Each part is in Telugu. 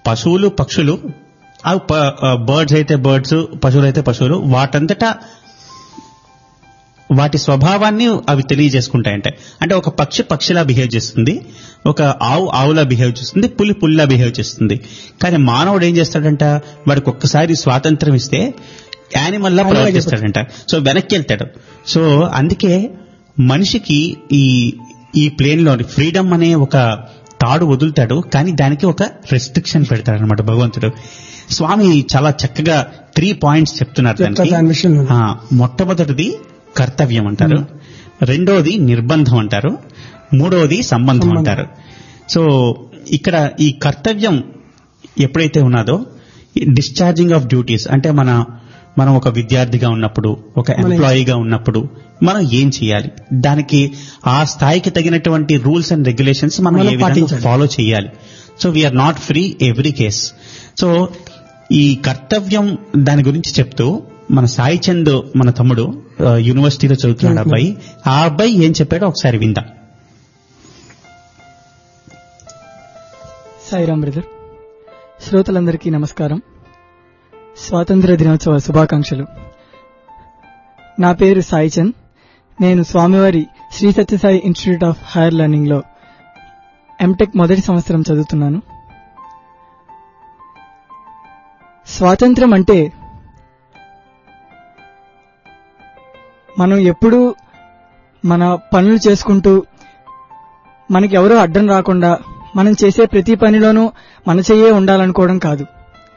పశువులు పక్షులు అవి బర్డ్స్ అయితే బర్డ్స్ పశువులు అయితే పశువులు వాటంతటా వాటి స్వభావాన్ని అవి తెలియజేసుకుంటాయంట అంటే ఒక పక్షి పక్షిలా బిహేవ్ చేస్తుంది ఒక ఆవు ఆవులా బిహేవ్ చేస్తుంది పులి పుల్లా బిహేవ్ చేస్తుంది కానీ మానవుడు ఏం చేస్తాడంట వాడికి ఒక్కసారి స్వాతంత్రం ఇస్తే యానిమల్ లా ప్రవర్తిస్తాడంట సో వెనక్కి వెళ్తాడు సో అందుకే మనిషికి ఈ ఈ ప్లేన్ లో ఫ్రీడమ్ అనే ఒక తాడు వదులుతాడు కానీ దానికి ఒక రెస్ట్రిక్షన్ పెడతాడు అనమాట భగవంతుడు స్వామి చాలా చక్కగా త్రీ పాయింట్స్ చెప్తున్నారు చెప్తారు దాని విషయంలో. ఆ, మొట్టమొదటిది కర్తవ్యం అంటారు రెండోది నిర్బంధం అంటారు మూడవది సంబంధం సంబంధం. అంటారు సో ఇక్కడ ఈ కర్తవ్యం ఎప్పుడైతే ఉన్నదో డిశ్చార్జింగ్ ఆఫ్ డ్యూటీస్ అంటే మన మనం ఒక విద్యార్థిగా ఉన్నప్పుడు ఒక ఎంప్లాయీగా ఉన్నప్పుడు మనం ఏం చేయాలి దానికి ఆ స్థాయికి తగినటువంటి రూల్స్ అండ్ రెగ్యులేషన్స్ మనం మనం ఏ విధంగా పాటించాలి. ఫాలో చేయాలి so we're not free every case so ఈ కర్తవ్యం దాని గురించి చెప్తూ మన సాయి చంద్ మన తమ్ముడు ఆ, యూనివర్సిటీలో చదువుతున్నాడు అబ్బాయి ఆ అబ్బాయి ఏం చెప్పాడో ఒకసారి విందాం సాయిరాం బ్రదర్ శ్రోతలందరికీ నమస్కారం స్వాతంత్ర దినోత్సవ శుభాకాంక్షలు నా పేరు సాయి చంద్ నేను స్వామివారి Shri Sathyasai Institute of Higher Learning లో ఎంటెక్ మొదటి సంవత్సరం చదువుతున్నాను స్వాతంత్రం అంటే మనం ఎప్పుడూ మన పనులు చేసుకుంటూ మనకి ఎవరూ అడ్డం రాకుండా మనం చేసే ప్రతి పనిలోనూ మన చెయ్యే ఉండాలనుకోవడం కాదు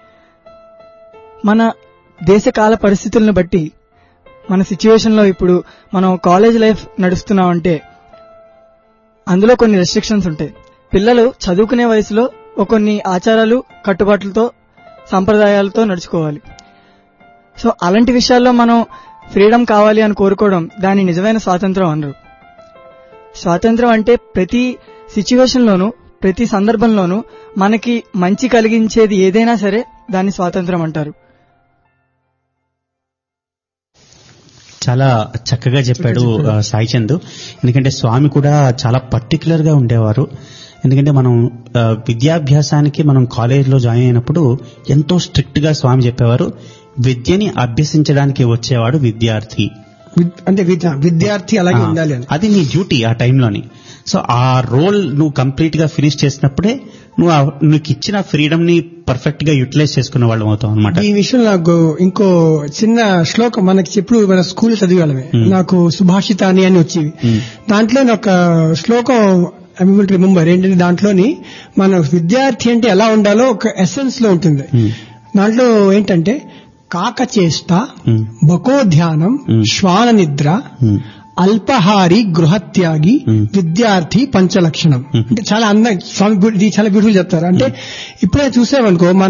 మన దేశకాల పరిస్థితులను బట్టి మన సిచ్యువేషన్లో ఇప్పుడు మనం కాలేజ్ లైఫ్ నడుస్తున్నామంటే అందులో కొన్ని రెస్ట్రిక్షన్స్ ఉంటాయి పిల్లలు చదువుకునే వయసులో ఒక కొన్ని ఆచారాలు కట్టుబాట్లతో సంప్రదాయాలతో నడుచుకోవాలి సో అలాంటి విషయాల్లో మనం ఫ్రీడమ్ కావాలి అని కోరుకోవడం దాని నిజమైన స్వాతంత్రం అనరు స్వాతంత్రం అంటే ప్రతి సిచ్యువేషన్లోనూ ప్రతి సందర్భంలోనూ మనకి మంచి కలిగించేది ఏదైనా సరే దాన్ని స్వాతంత్రం అంటారు చాలా చక్కగా చెప్పాడు ఆ, సాయి చంద్ ఎందుకంటే స్వామి కూడా చాలా పర్టికులర్ గా ఉండేవారు ఎందుకంటే మనం ఆ, విద్యాభ్యాసానికి మనం కాలేజీలో జాయిన్ అయినప్పుడు ఎంతో స్ట్రిక్ట్ గా స్వామి చెప్పేవారు విద్యని అభ్యసించడానికి వచ్చేవాడు విద్యార్థి విద్- అంటే విద్య- విద్యార్థి అలాగే ఆ, ఉండాలి అని అది నీ డ్యూటీ ఆ టైంలోని సో ఆ రోల్ నువ్వు కంప్లీట్ గా ఫినిష్ చేసినప్పుడే నువ్వు ఆ- నీకు ఇచ్చిన ఫ్రీడమ్ ని పర్ఫెక్ట్ గా యూటిలైజ్ చేసుకునే వాళ్ళం అవుతాం అనమాట ఈ విషయంలో నాకు ఇంకో చిన్న శ్లోకం మనకి చెప్పుడు మన స్కూల్ చదివేవాళ్ళమే Hmm. నాకు సుభాషితాని అని వచ్చేవి Hmm. దాంట్లో ఒక శ్లోకం ఐ విల్ రిమెంబర్ ఏంటంటే దాంట్లోని మన విద్యార్థి అంటే ఎలా ఉండాలో ఒక ఎసెన్స్ లో ఉంటుంది Hmm. దాంట్లో ఏంటంటే కాకచేష్ట Hmm. బకోధ్యానం Hmm. శ్వాన నిద్ర Hmm. అల్పహారి గృహత్యాగి Hmm. విద్యార్థి పంచలక్షణం Hmm. అంటే చాలా అందంగా స్వామి గుడి- ఇది చాలా బ్యూటిఫుల్ చెప్తారు అంటే ఇప్పుడే చూసామనుకో మన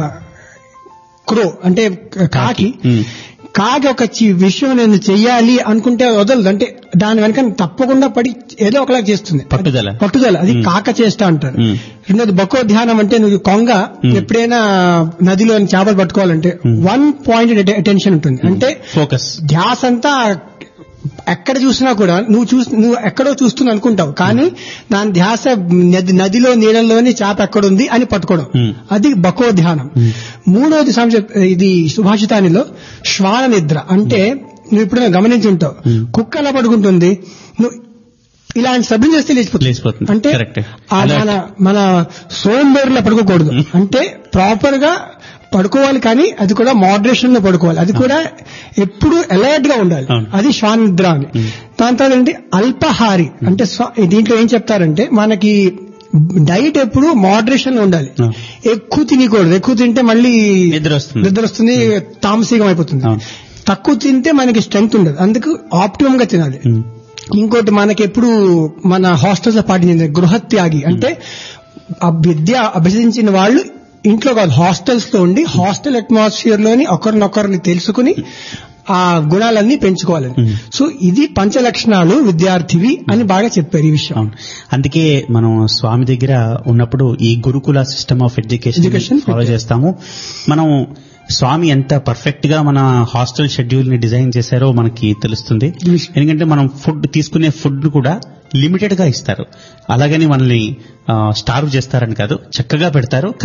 క్రో అంటే కాకి Hmm. కాకి ఒక చి- విషయం నేను చెయ్యాలి అనుకుంటే వదలదు అంటే దాని వెనక తప్పకుండా పడి ఏదో ఒకలా చేస్తుంది పట్టుదల. పట్టుదల అది Hmm. కాక చేష్ట అంటారు Hmm. రెండోది బకో ధ్యానం అంటే నువ్వు కొంగ Hmm. ఎప్పుడైనా నదిలో చేపలు పట్టుకోవాలంటే Hmm. వన్ పాయింట్ అటెన్షన్ ఉంటుంది అంటే ఫోకస్ ధ్యాస అంతా ఎక్కడ చూసినా కూడా నువ్వు చూసి నువ్వు ఎక్కడో చూస్తున్నా అనుకుంటావు కానీ దాని ధ్యాస నది నదిలో నీళ్ళలోని చేప ఎక్కడుంది అని పట్టుకోవడం Hmm. అది బకో ధ్యానం Hmm. మూడోది సంశ ఇది సుభాషితానిలో శ్వాన నిద్ర అంటే నువ్వు ఇప్పుడు గమనించి ఉంటావు Hmm. కుక్క ఎలా పడుకుంటుంది నువ్వు ఇలాంటి శబ్దం చేస్తే లేచిపోతుంది లేచిపోతుంది. అంటే Correct. ఆ Alert. మన మన సోంబేరులో పడుకోకూడదు అంటే ప్రాపర్ గా పడుకోవాలి కానీ అది కూడా మోడరేషన్ లో పడుకోవాలి అది కూడా ఎప్పుడు అలర్ట్ గా ఉండాలి అవును. అది శ్వాన నిద్ర అని Hmm. దాని తర్వాత ఏంటి అల్పహారి అంటే స్వ- దీంట్లో ఏం చెప్తారంటే మనకి డైట్ ఎప్పుడు మోడరేషన్ లో ఉండాలి అవును. ఎక్కువ తినకూడదు ఎక్కువ తింటే మళ్ళీ నిద్ర వస్తుంది. నిద్ర వస్తుంది తామసీకం అయిపోతుంది అవును. తక్కువ తింటే మనకి స్ట్రెంగ్త్ ఉండదు అందుకు ఆప్టిమం గా తినాలి Hmm. ఇంకోటి మనకి ఎప్పుడు మన హాస్టల్స్ లో పాటించింది గృహత్యాగి అంటే ఆ విద్య అభ్యసించిన వాళ్ళు ఇంట్లో కాదు హాస్టల్స్ లో ఉండి హాస్టల్ అట్మాస్ఫియర్ లోని ఒకరినొకరిని తెలుసుకుని ఆ గుణాలన్నీ పెంచుకోవాలని Hmm. సో ఇది పంచ లక్షణాలు విద్యార్థివి అని బాగా చెప్పారు ఈ విషయం అవును అందుకే మనం స్వామి దగ్గర ఉన్నప్పుడు ఈ gurukula system of education Education follow పెట్టారు. చేస్తాము మనం స్వామి ఎంత పర్ఫెక్ట్ గా మన హాస్టల్ షెడ్యూల్ ని డిజైన్ చేశారో మనకి తెలుస్తుంది Yes. ఎందుకంటే మనం ఫుడ్ తీసుకునే ఫుడ్ కూడా లిమిటెడ్ గా ఇస్తారు అలాగని మనల్ని స్టార్వ్ చేస్తారని కాదు చక్కగా పెడతారు